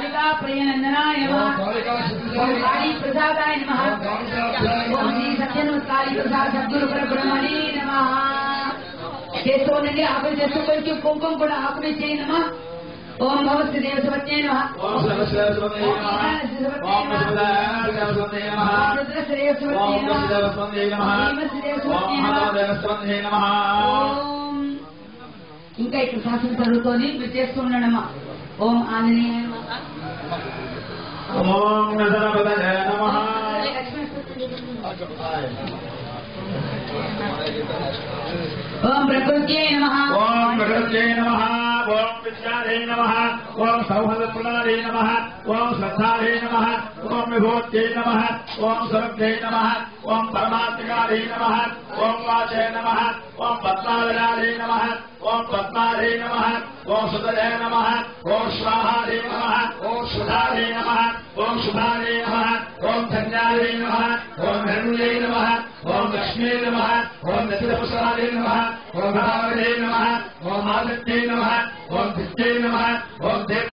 కాళికా ప్రియనందనాయ ఓం నమః కాళికా ఓం శక్తిశాలి కాళీ ప్రసాదాయ నమః ఓం కాళికాభ్యాయ ఓం శ్రీ సత్యనమస్కారి ప్రసాద్ సద్గురు పరబ్రహ్మణి నమః చేస్తూ ఉండండి ఆకులు చేస్తూ కొంచెం కుంకుమ కూడా ఆకులు చేయనమా ఓం భగవత్ దేవ సవత్యే నమః ఓం సరస్వతీ నమః ఓం సదాశివస్వందే నమః ఓం రుద్రశ్రేయ ఓం సవత్యే నమః వసుదేవస్వందే నమః ఓం మహాదేవస్వందే నమః ఓం ఇంకా ఇక్కడ శాసనం చదువుతోని మీరు చేస్తూ ఉండడమ్మా ఓం ఆంజనేయ నమః. ఓం నదనపదయ నమః ఓం ప్రకృత్యై నమః ఓం ప్రకృత్యై నమః ఓం విద్యాధై నమః ఓం సౌహృదప్రదాధై నమః ఓం శ్రద్ధాధై నమః ఓం విభూత్యై నమః ఓం సురభ్యై నమః ఓం పరమాత్మికాధై నమః ఓం వాచే నమః ఓం పద్మాలయాధై నమః ఓం పద్మాధై నమః ఓం సుతజయ నమః ఓం స్వాహాధై నమః ఓం సుధాధై నమః ఓం సుధాధై నమః ఓం ధన్యాధై నమః ఓం ధన్యై నమః ఓం లక్ష్మీ నమః ఓం దశపుష్పాధై నమః ఓం భావదే నమః ఓం ఆదిత్యై నమః ఓం దిత్యై నమః ఓం దేవ్